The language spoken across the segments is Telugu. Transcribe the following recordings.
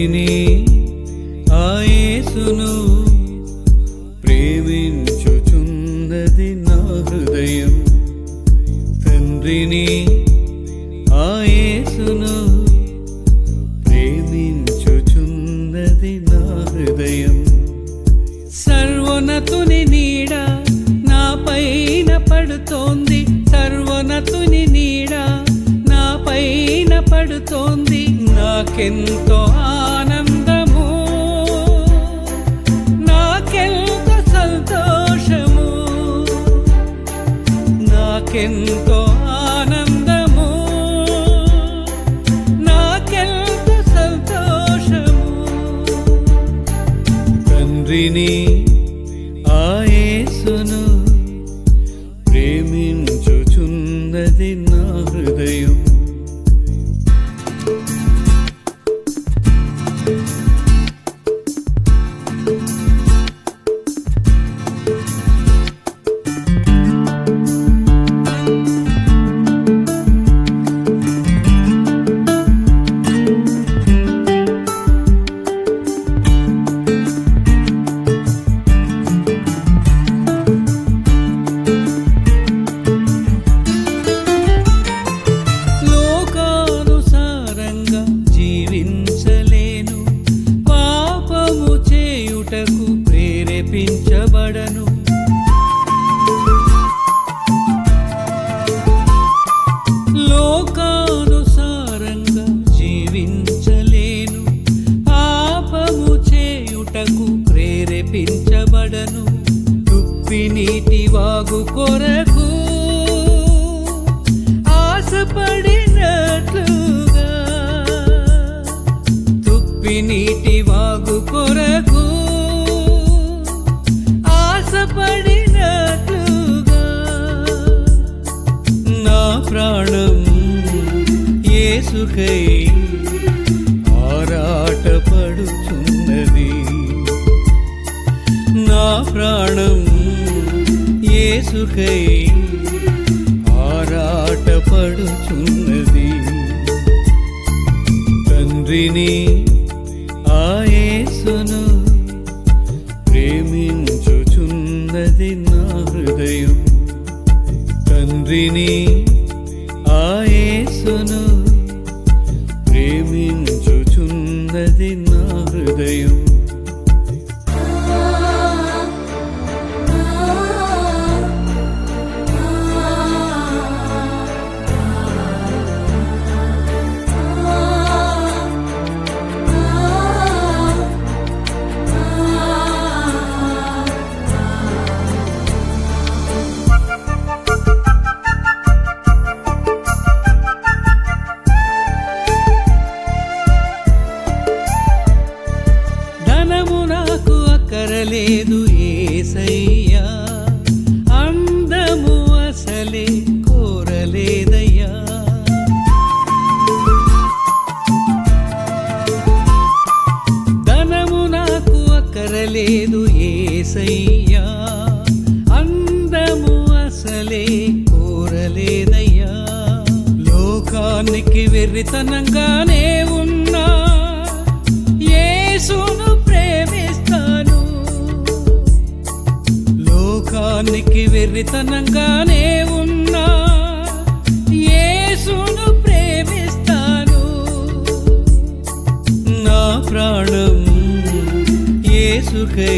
తండ్రిని ఆ యేసును ప్రేమించుచున్నది నా హృదయం తండ్రిని ఆ యేసును ప్రేమించుచున్నది నా హృదయం సర్వోన్నతుని నీడ నా పైన పడుతోంది సర్వోన్నతుని నీడ నా పైన పడుతోంది నాకెంతో ఆనందము నాకెంతో సంతోషము నాకెంతో ఆనందము నాకెంతో సంతోషము తండ్రిని ఆ యేసును ప్రేమించుచున్నది నా హృదయం లోకానుసారంగా జీవించలేను పాపము చేయుటకు ప్రేరేపించబడను లోకానుసారంగా జీవించలేను పాపము చేయుటకు ప్రేరేపించబడను తుప్పి నీటి వాగు కొరకు ఆశపడినట్లుగా తుప్పి నీటి వాగు కొరకు ఆశపడినట్లుగా నా ప్రాణం యేసుకై ఆరాటపడుచున్నది నా ప్రాణం యేసుకై ఆరాటపడుచున్నది తండ్రిని ఆ యేసును ప్రేమించుచున్నది నా హృదయం తండ్రిని ఆ యేసును ప్రేమించుచున్నది నా హృదయం ధనము నాకు అక్కరలేదు ఏసయ్యా అందము అసలే కోరలేదయ్యా ధనము నాకు అక్కరలేదు ఏసయ్యా అందము అసలే కోరలేదయ్యా లోకానికి వెర్రితనంగానే ఉన్నా యేసును ప్రేమిస్తాను లోకానికి వెర్రితనంగానే ఉన్నా యేసును ప్రేమిస్తాను నా ప్రాణం యేసుకై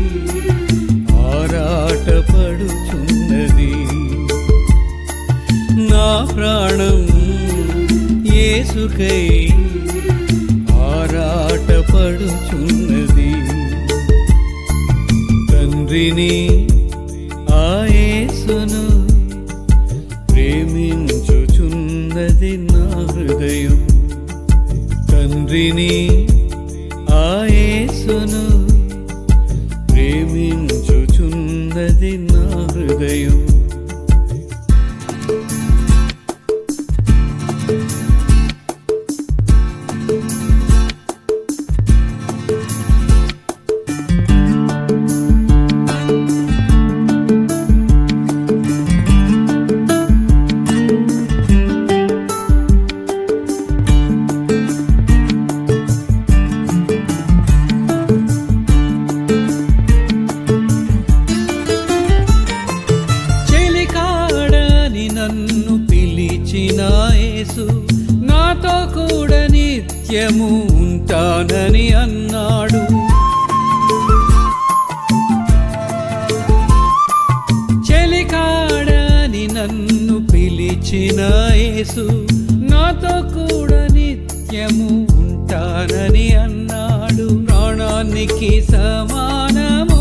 ఆరాటపడుచున్నది నా ప్రాణం యేసుకై ఆరాటపడుచున్నది తండ్రిని ఆ యేసును ప్రేమించుచున్నది నా హృదయం తండ్రిని ఆ యేసును ప్రేమించుచున్నది నా హృదయం యేసు నాతో కూడా నిత్యము ఉంటానని అన్నాడు ప్రాణానికి సమానము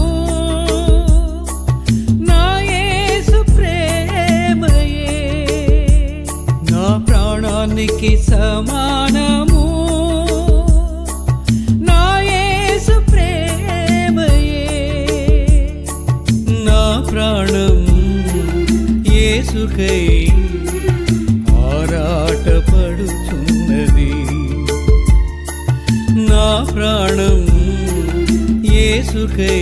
నా యేసు ప్రేమయే నా ప్రాణానికి సమానము నా యేసు ప్రేమయే నా ప్రాణం యేసుకై ఆరాటపడుచున్నది నా ప్రాణం యేసుకై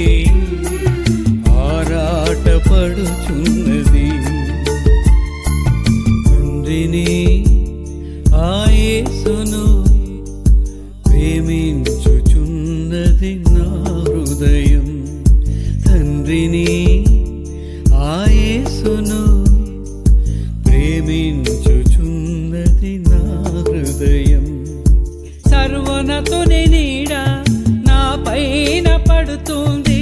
ఆరాటపడుచున్నది తండ్రిని ఆ యేసును ప్రేమించుచున్నది నా హృదయం తండ్రిని ఆ యేసును ప్రేమించుచున్నది నా హృదయం సర్వనతుని నీడ నా పైన పడుతుంది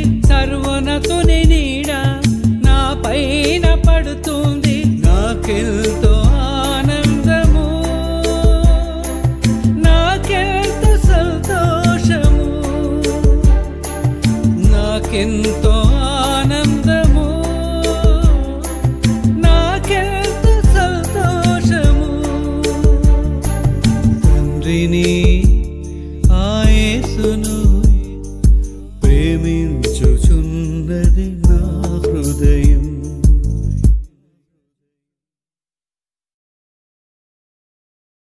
సర్వనతుని నీడ నా పైన పడుతుంది నాకెంతో